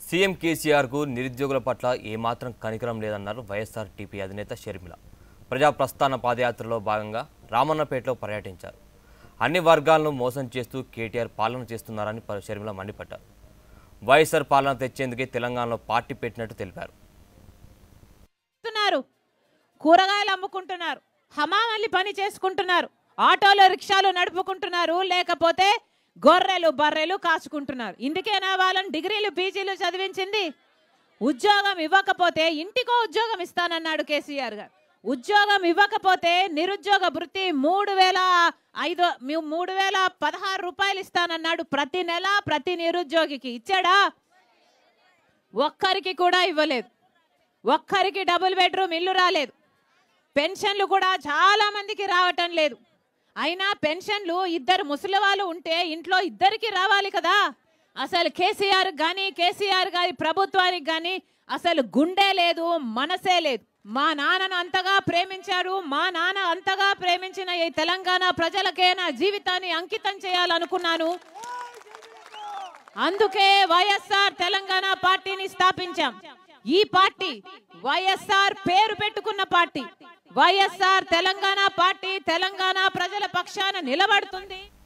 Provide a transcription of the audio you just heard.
CM కేసీఆర్కు నిరుద్యోగుల పట్ల ఏమాత్రం కనికరం లేదన్నారు వైఎస్ఆర్ టీపీ అధినేత షర్మిల ప్రజా ప్రస్థాన పాదయాత్రలో భాగంగా రామన్నపేటలో పర్యటించారు అన్ని వర్గాలను మోసం చేస్తూ కేటీఆర్ పాలన చేస్తున్నారని ప- షర్మిల మండిపడ్డారు వైఎస్ఆర్ పాలన తెచ్చేందుకే తెలంగాణలో పార్టీ పెట్టినట్టు తెలిపారు చేస్తున్నారు కూరగాయలు అమ్ముకుంటున్నారు హమామల్లి పని చేసుకుంటున్నారు ఆటోలో రిక్షాలు నడుపుకుంటున్నారు లేకపోతే గొర్రెలు బర్రెలు కాచుకుంటున్నారు ఇందుకేనా వాళ్ళని డిగ్రీలు పీజీలు చదివించింది ఉద్యోగం ఇవ్వకపోతే ఇంటికో ఉద్యోగం ఇస్తానన్నాడు కేసీఆర్ గారు ఉద్యోగం ఇవ్వకపోతే నిరుద్యోగ వృత్తి మూడు వేల ఐదు మీ- మూడు వేల పదహారు రూపాయలు ఇస్తానన్నాడు ప్రతి నెల ప్రతి నిరుద్యోగికి ఇచ్చాడా ఒక్కరికి కూడా ఇవ్వలేదు ఒక్కరికి డబుల్ బెడ్రూమ్ ఇల్లు రాలేదు పెన్షన్లు కూడా చాలా మందికి రావటం లేదు అయినా పెన్షన్లు ఇద్దరు ముసలి వాళ్ళు ఉంటే ఇంట్లో ఇద్దరికి రావాలి కదా అసలు కేసీఆర్ కానీ కేసీఆర్ గారి ప్రభుత్వానికి కానీ అసలు గుండె లేదు మనసే లేదు మా నాన్నను అంతగా ప్రేమించారు మా నాన్న అంతగా ప్రేమించిన ఈ తెలంగాణ ప్రజలకే నా జీవితాన్ని అంకితం చేయాలనుకున్నాను అందుకే వైఎస్ఆర్ తెలంగాణ పార్టీని స్థాపించాం ఈ పార్టీ వైఎస్ఆర్ పేరు పెట్టుకున్న party YSR Telangana party Telangana ప్రజల పక్షాన నిలబడుతుంది